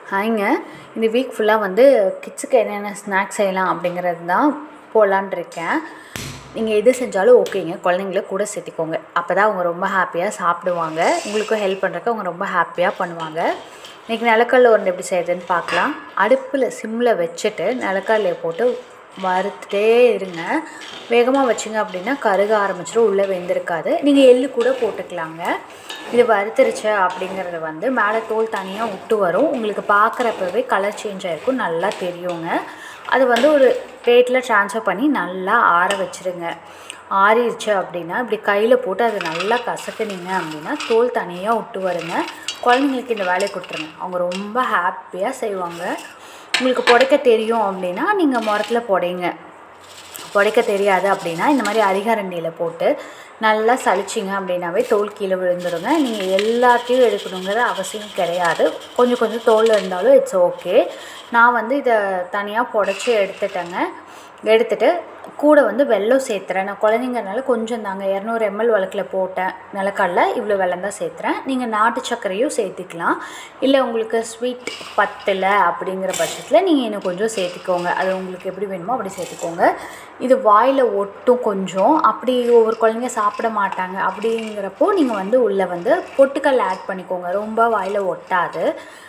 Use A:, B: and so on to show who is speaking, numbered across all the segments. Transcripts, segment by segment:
A: ஹாய்ங்க இந்த வீக் ஃபுல்லாக வந்து கிட்ஸுக்கு என்னென்ன ஸ்நாக்ஸ் செய்யலாம் அப்படிங்கிறது தான் போடலான் இருக்கேன் நீங்கள் எது செஞ்சாலும் ஓகேங்க குழந்தைங்கள கூட சேர்த்திக்கோங்க அப்போ தான் அவங்க ரொம்ப ஹாப்பியாக சாப்பிடுவாங்க உங்களுக்கும் ஹெல்ப் பண்ணுறக்கு அவங்க ரொம்ப ஹாப்பியாக பண்ணுவாங்க இன்றைக்கி நிலக்கடலை உருண்டை எப்படி செய்யுதுன்னு பார்க்கலாம் அடுப்பில் சிம்மில் வச்சுட்டு நிலக்கடலையை போட்டு வறுத்துட்டே இருங்க வேகமாக வச்சிங்க அப்படின்னா கருக ஆரம்பிச்சிடும் உள்ளே வெந்திருக்காது நீங்கள் எள்ளு கூட போட்டுக்கலாங்க இது வறுத்துருச்சு அப்படிங்கிறது வந்து மேலே தோல் தனியாக விட்டு வரும் உங்களுக்கு பார்க்குறப்பவே கலர் சேஞ்ச் ஆகிருக்கும் நல்லா தெரியுங்க அது வந்து ஒரு பிளேட்டில் ட்ரான்ஸ்ஃபர் பண்ணி நல்லா ஆற வச்சுருங்க ஆறிடுச்சு அப்படின்னா இப்படி கையில் போட்டு அதை நல்லா கசக்குனீங்க அப்படின்னா தோல் தனியாக விட்டு வருங்க குழந்தைங்களுக்கு இந்த வேலையை கொடுத்துருங்க அவங்க ரொம்ப ஹாப்பியாக செய்வாங்க உங்களுக்கு புடைக்க தெரியும் அப்படின்னா நீங்கள் முரத்தில் புடைங்க புடைக்க தெரியாது அப்படின்னா இந்த மாதிரி அரிகரண்டியில் போட்டு நல்லா சலிச்சிங்க அப்படின்னாவே தோல் கீழே விழுந்துருங்க நீங்கள் எல்லாத்தையும் எடுக்கணுங்கிற அவசியம் கிடையாது கொஞ்சம் கொஞ்சம் தோல் இருந்தாலும் இட்ஸ் ஓகே நான் வந்து இதை தனியாக புடச்சி எடுத்துட்டேங்க எடுத்துட்டு கூட வந்து வெல்லம் சேர்த்துறேன் நான் குழந்தைங்கனால கொஞ்சம் தாங்க இரநூறு எம்எல் வழக்கில் போட்டேன் நிலக்கடல இவ்வளோ வெல்லம் தான் சேர்த்துறேன் நீங்கள் நாட்டு சர்க்கரையும் சேர்த்திக்கலாம் இல்லை உங்களுக்கு ஸ்வீட் பத்தலை அப்படிங்கிற பட்சத்தில் நீங்கள் இன்னும் கொஞ்சம் சேர்த்திக்கோங்க அது உங்களுக்கு எப்படி வேணுமோ அப்படி சேர்த்துக்கோங்க இது வாயில் ஒட்டும் கொஞ்சம் அப்படி ஒவ்வொரு குழந்தைங்க சாப்பிட மாட்டாங்க அப்படிங்கிறப்போ நீங்கள் வந்து உள்ளே வந்து பொட்டுக்கல் ஆட் பண்ணிக்கோங்க ரொம்ப வாயில் ஒட்டாது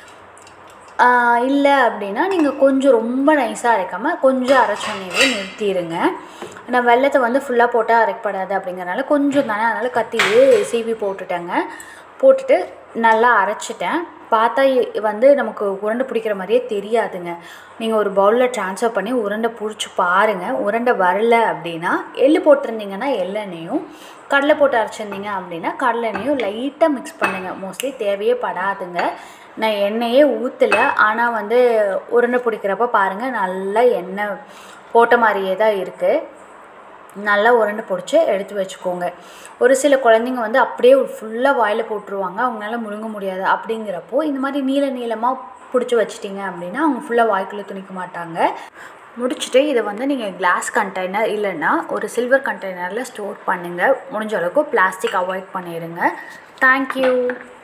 A: இல்லை அப்படின்னா நீங்கள் கொஞ்சம் ரொம்ப நைஸாக அரைக்காமல் கொஞ்சம் அரைச்சோன்னே நிறுத்திடுங்க நான் வெள்ளத்தை வந்து ஃபுல்லாக போட்டால் அரைக்கப்படாது அப்படிங்கிறனால கொஞ்சம் தானே அதனால் கத்தியே சீவி போட்டுட்டேங்க போட்டுட்டு நல்லா அரைச்சிட்டேன் பார்த்தா வந்து நமக்கு உருண்டை பிடிக்கிற மாதிரியே தெரியாதுங்க நீங்கள் ஒரு பவுலில் ட்ரான்ஸ்ஃபர் பண்ணி உருண்டை பிடிச்சி பாருங்கள் உருண்டை வரல அப்படின்னா எள்ளு போட்டிருந்தீங்கன்னா எள்ளெண்ணையும் கடலை போட்டு அரைச்சிருந்தீங்க அப்படின்னா கடலெண்ணையும் லைட்டாக மிக்ஸ் பண்ணுங்கள் மோஸ்ட்லி தேவையே படாதுங்க நான் எண்ணெயே ஊற்றலை ஆனால் வந்து உருண்டை பிடிக்கிறப்ப பாருங்கள் நல்லா எண்ணெய் போட்ட மாதிரியே தான் இருக்குது நல்லா உருண்டை பிடிச்சி எடுத்து வச்சுக்கோங்க ஒரு சில குழந்தைங்க வந்து அப்படியே ஃபுல்லாக வாயில் போட்டுருவாங்க அவங்களால முழுங்க முடியாது அப்படிங்கிறப்போ இந்த மாதிரி நீள நீளமாக பிடிச்சி வச்சிட்டிங்க அப்படின்னா அவங்க ஃபுல்லாக வாய்க்குள்ளே துணிக்க மாட்டாங்க முடிச்சுட்டு இதை வந்து நீங்கள் கிளாஸ் கண்டெய்னர் இல்லைன்னா ஒரு சில்வர் கண்டெய்னரில் ஸ்டோர் பண்ணுங்கள் முடிஞ்ச அளவுக்கு பிளாஸ்டிக் அவாய்ட் பண்ணிடுங்க தேங்க்யூ